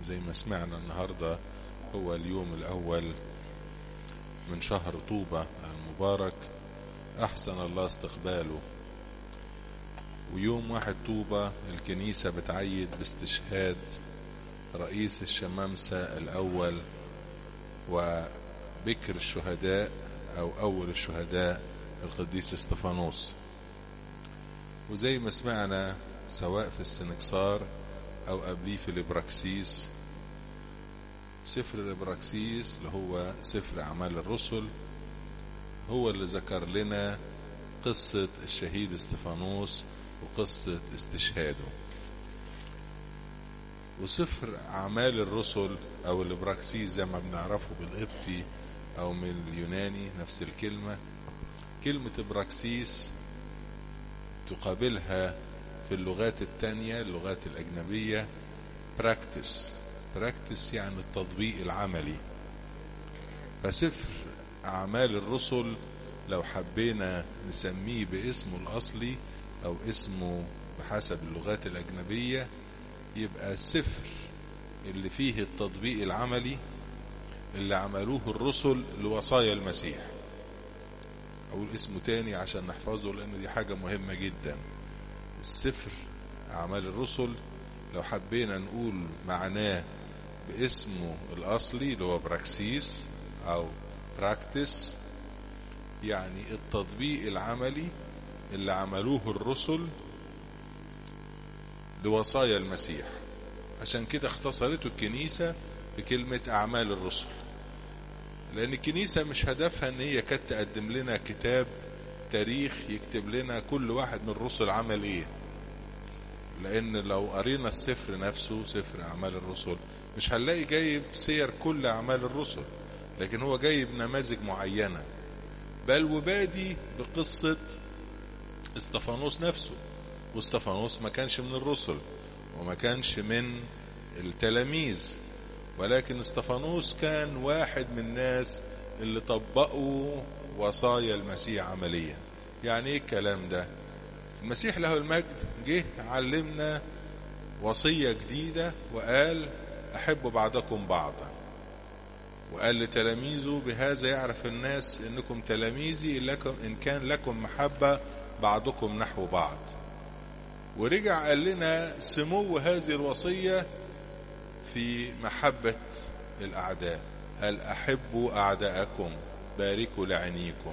زي ما سمعنا النهاردة هو اليوم الأول من شهر طوبة المبارك أحسن الله استقباله ويوم واحد طوبة الكنيسة بتعيد باستشهاد رئيس الشمامسة الأول وبكر الشهداء أو أول الشهداء القديس استفانوس وزي ما سمعنا سواء في السنكسار أو قبليه في الإبراكسيس سفر الإبراكسيس اللي هو سفر أعمال الرسل هو اللي ذكر لنا قصة الشهيد استفانوس وقصة استشهاده وسفر أعمال الرسل أو الإبراكسيس زي ما بنعرفه بالقبطي أو من اليوناني نفس الكلمة كلمة إبراكسيس تقابلها في اللغات التانية اللغات الأجنبية براكتس براكتس يعني التطبيق العملي فسفر أعمال الرسل لو حبينا نسميه باسمه الأصلي أو اسمه بحسب اللغات الأجنبية يبقى السفر اللي فيه التطبيق العملي اللي عملوه الرسل لوصايا المسيح أقول اسمه تاني عشان نحفظه لأن دي حاجة مهمة جدا السفر أعمال الرسل لو حبينا نقول معناه باسمه الأصلي اللي هو براكسيس أو براكتس يعني التطبيق العملي اللي عملوه الرسل لوصايا المسيح عشان كده اختصرته الكنيسة في كلمة أعمال الرسل لأن الكنيسة مش هدفها أن هي كانت تقدم لنا كتاب تاريخ يكتب لنا كل واحد من الرسل عمل إيه لأن لو قرينا السفر نفسه سفر أعمال الرسل مش هنلاقي جايب سير كل أعمال الرسل لكن هو جايب نماذج معينة بل وبادي بقصة استفانوس نفسه واستفانوس ما كانش من الرسل وما كانش من التلاميذ ولكن استفانوس كان واحد من الناس اللي طبقوا وصايا المسيح عمليا يعني ايه الكلام ده المسيح له المجد جه علمنا وصية جديدة وقال أحبوا بعضكم بعضا وقال لتلاميذه بهذا يعرف الناس انكم تلاميذي إن, لكم إن كان لكم محبة بعضكم نحو بعض ورجع قال لنا سمو هذه الوصية في محبة الأعداء قال أحبوا أعداءكم باركوا لعينيكم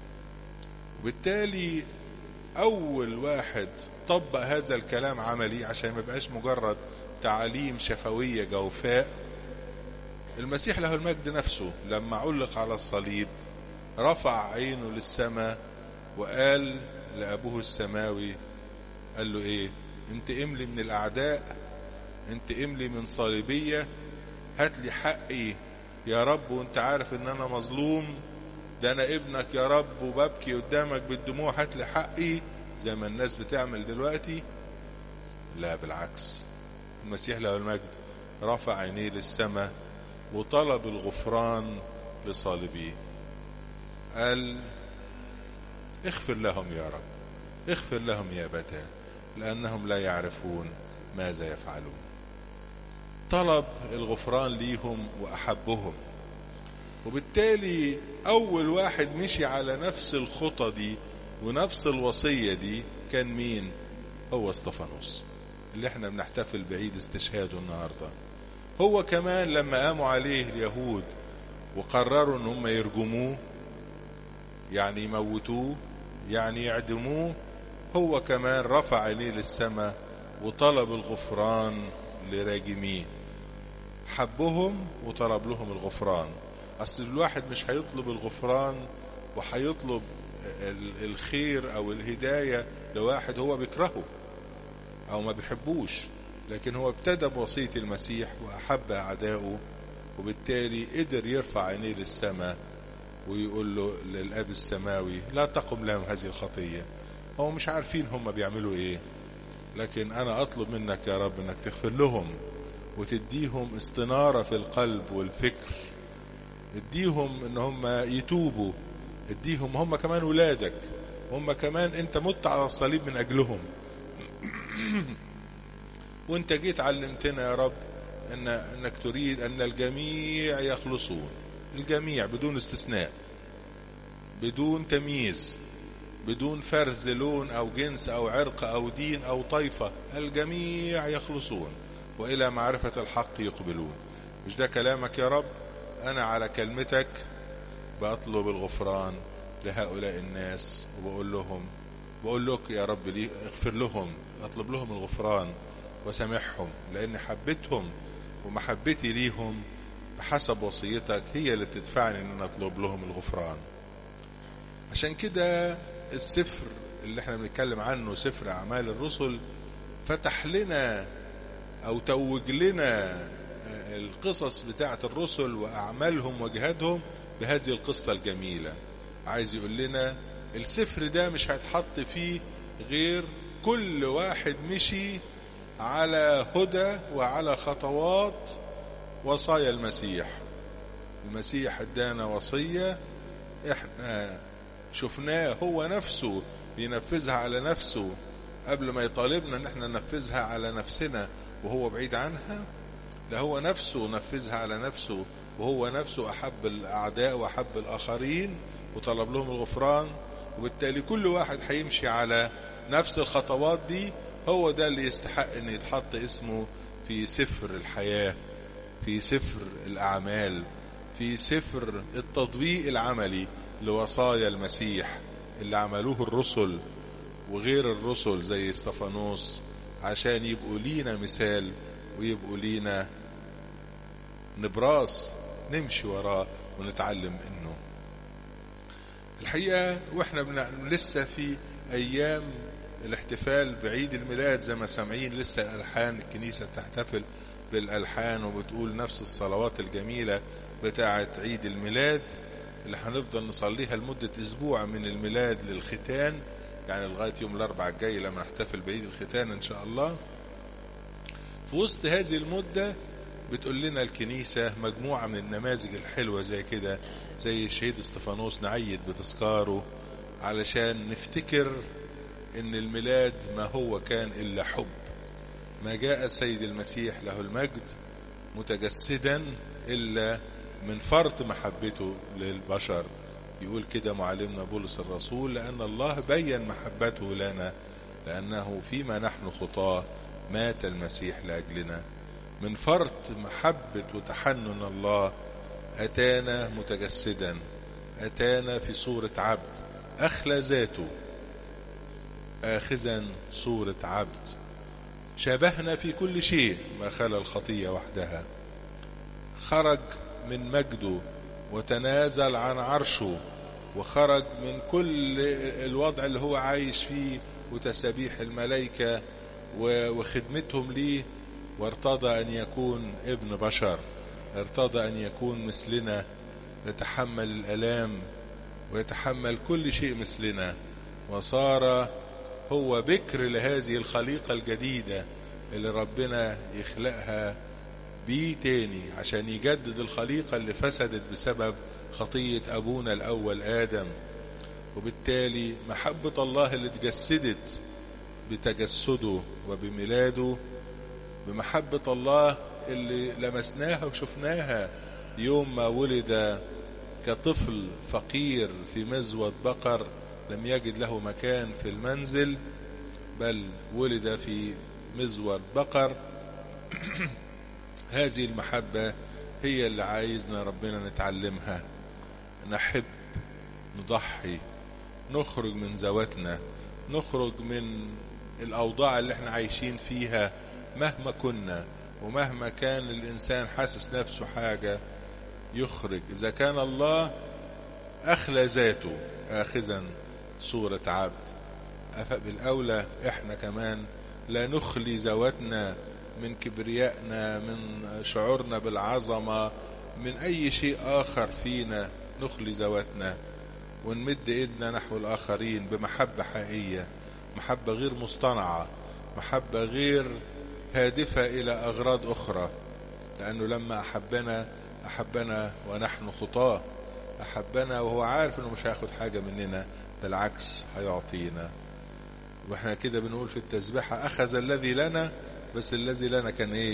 وبالتالي أول واحد طبق هذا الكلام عملي عشان ما يبقاش مجرد تعاليم شفوية جوفاء المسيح له المجد نفسه لما علق على الصليب رفع عينه للسماء وقال لأبوه السماوي قال له ايه انت املي من الاعداء انت املي من صليبية هات لي حقي يا رب وانت عارف ان انا مظلوم ده انا ابنك يا رب وببكي قدامك بالدموع هات لي حقي زي ما الناس بتعمل دلوقتي لا بالعكس المسيح له المجد رفع عينيه للسماء وطلب الغفران لصالبيه قال اغفر لهم يا رب اغفر لهم يا بتاه لأنهم لا يعرفون ماذا يفعلون طلب الغفران ليهم وأحبهم وبالتالي أول واحد مشي على نفس الخطى دي ونفس الوصية دي كان مين هو استفانوس اللي احنا بنحتفل بعيد استشهاده النهاردة هو كمان لما قاموا عليه اليهود وقرروا ان هم يرجموه يعني يموتوه يعني يعدموه هو كمان رفع عينيه للسماء وطلب الغفران لراجميه حبهم وطلب لهم الغفران اصل الواحد مش هيطلب الغفران وهيطلب الخير او الهداية لواحد هو بيكرهه او ما بيحبوش لكن هو ابتدى بوصية المسيح واحب اعدائه وبالتالي قدر يرفع عينيه للسماء ويقول له للاب السماوي لا تقم لهم هذه الخطيه هم مش عارفين هم بيعملوا ايه لكن انا اطلب منك يا رب انك تغفر لهم وتديهم استنارة في القلب والفكر اديهم ان هم يتوبوا اديهم هم كمان ولادك هم كمان انت مت على الصليب من اجلهم وانت جيت علمتنا يا رب إن انك تريد ان الجميع يخلصون الجميع بدون استثناء بدون تمييز بدون فرز لون او جنس او عرق او دين او طائفه الجميع يخلصون والى معرفه الحق يقبلون مش ده كلامك يا رب انا على كلمتك بطلب الغفران لهؤلاء الناس وبقول لهم بقول لك يا رب لي اغفر لهم اطلب لهم الغفران وسامحهم لان حبيتهم ومحبتي ليهم بحسب وصيتك هي اللي بتدفعني ان انا اطلب لهم الغفران عشان كده السفر اللي احنا بنتكلم عنه سفر اعمال الرسل فتح لنا او توج لنا القصص بتاعه الرسل واعمالهم وجهادهم بهذه القصه الجميله عايز يقول لنا السفر ده مش هيتحط فيه غير كل واحد مشي على هدى وعلى خطوات وصايا المسيح المسيح ادانا وصية احنا شفناه هو نفسه بينفذها على نفسه قبل ما يطالبنا ان احنا ننفذها على نفسنا وهو بعيد عنها لا هو نفسه نفذها على نفسه وهو نفسه احب الاعداء واحب الاخرين وطلب لهم الغفران وبالتالي كل واحد هيمشي على نفس الخطوات دي هو ده اللي يستحق ان يتحط اسمه في سفر الحياة في سفر الاعمال في سفر التطبيق العملي لوصايا المسيح اللي عملوه الرسل وغير الرسل زي استفانوس عشان يبقوا لينا مثال ويبقوا لينا نبراس نمشي وراه ونتعلم منه الحقيقة واحنا لسه في ايام الاحتفال بعيد الميلاد زي ما سامعين لسه الالحان الكنيسة بتحتفل بالالحان وبتقول نفس الصلوات الجميلة بتاعة عيد الميلاد اللي هنفضل نصليها لمدة اسبوع من الميلاد للختان يعني لغاية يوم الاربعاء الجاي لما نحتفل بعيد الختان ان شاء الله في وسط هذه المدة بتقول لنا الكنيسة مجموعة من النماذج الحلوة زي كده زي شهيد استفانوس نعيد بتذكاره علشان نفتكر ان الميلاد ما هو كان الا حب ما جاء السيد المسيح له المجد متجسدا الا من فرط محبته للبشر يقول كده معلمنا بولس الرسول لان الله بين محبته لنا لانه فيما نحن خطاه مات المسيح لاجلنا من فرط محبة وتحنن الله أتانا متجسدا أتانا في صورة عبد أخلى ذاته آخذا صورة عبد شابهنا في كل شيء ما خلا الخطية وحدها خرج من مجده وتنازل عن عرشه وخرج من كل الوضع اللي هو عايش فيه وتسابيح الملائكة وخدمتهم ليه وارتضى أن يكون ابن بشر ارتضى أن يكون مثلنا يتحمل الألام ويتحمل كل شيء مثلنا وصار هو بكر لهذه الخليقة الجديدة اللي ربنا يخلقها بيه تاني عشان يجدد الخليقة اللي فسدت بسبب خطية أبونا الأول آدم وبالتالي محبة الله اللي تجسدت بتجسده وبميلاده بمحبة الله اللي لمسناها وشفناها يوم ما ولد كطفل فقير في مزود بقر لم يجد له مكان في المنزل بل ولد في مزود بقر هذه المحبة هي اللي عايزنا ربنا نتعلمها نحب نضحي نخرج من ذواتنا نخرج من الأوضاع اللي احنا عايشين فيها مهما كنا ومهما كان الإنسان حاسس نفسه حاجة يخرج إذا كان الله أخلى ذاته آخذا صورة عبد بالأولى إحنا كمان لا نخلي ذواتنا من كبريائنا من شعورنا بالعظمة من أي شيء آخر فينا نخلي ذواتنا ونمد إيدنا نحو الآخرين بمحبة حقيقية محبة غير مصطنعة محبة غير هادفة إلى أغراض أخرى لأنه لما أحبنا أحبنا ونحن خطاه أحبنا وهو عارف أنه مش هياخد حاجة مننا بالعكس هيعطينا وإحنا كده بنقول في التسبيحة أخذ الذي لنا بس الذي لنا كان إيه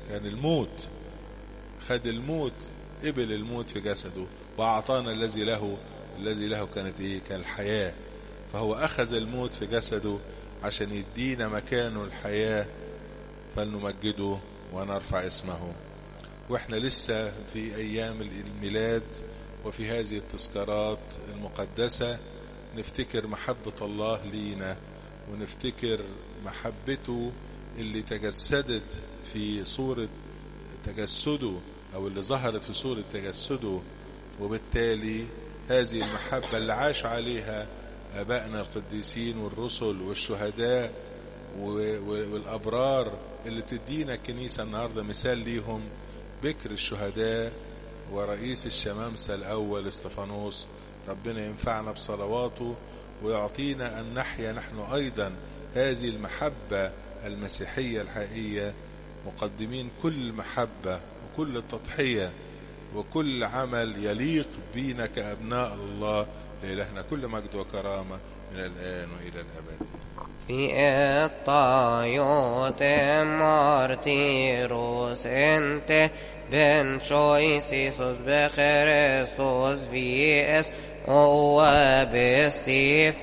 كان الموت خد الموت قبل الموت في جسده وأعطانا الذي له الذي له كانت إيه كان الحياة فهو أخذ الموت في جسده عشان يدينا مكانه الحياة فلنمجده ونرفع اسمه واحنا لسه في أيام الميلاد وفي هذه التذكارات المقدسة نفتكر محبة الله لينا ونفتكر محبته اللي تجسدت في صورة تجسده أو اللي ظهرت في صورة تجسده وبالتالي هذه المحبة اللي عاش عليها آبائنا القديسين والرسل والشهداء والأبرار اللي بتدينا الكنيسة النهاردة مثال ليهم بكر الشهداء ورئيس الشمامسة الأول استفانوس ربنا ينفعنا بصلواته ويعطينا أن نحيا نحن أيضا هذه المحبة المسيحية الحقيقية مقدمين كل محبة وكل التضحية وكل عمل يليق بينا كأبناء الله لإلهنا كل مجد وكرامة من الآن وإلى الأبد في الطايوت مارتيروس انت بن شويسيسوس بخريستوس في اس هو باستيفانوس